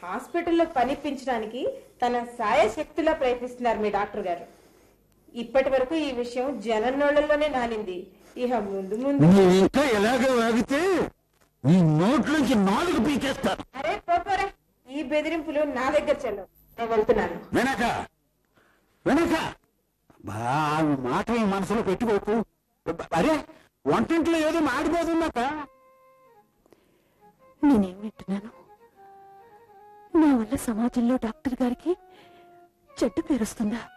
హాస్పిటల్లో పనిపించడానికి తన సాయశక్తిలా ప్రయత్నిస్తున్నారు మీ డాక్టర్ గారు ఇప్పటి వరకు ఈ విషయం జనన్నోళ్లలోనే నానింది ఇక ముందు ముందు నువ్వు ఇంకా ఎలాగ వాగితే నీ నోట్లోంచి నాలుగు పీకేస్తాను అరే పోపోరా ఈ బెదిరింపులు నా దగ్గర చెల్లవు నేను వెళ్తున్నాను వెనక వెనక బా ఆమె మాట ఈ మనసులో పెట్టుకోకు అరే వంటింట్లో ఏదో మాడిపోతుందట నేనేం వింటున్నాను నా వల్ల సమాజంలో డాక్టర్ గారికి చెడ్డ పేరు వస్తుందా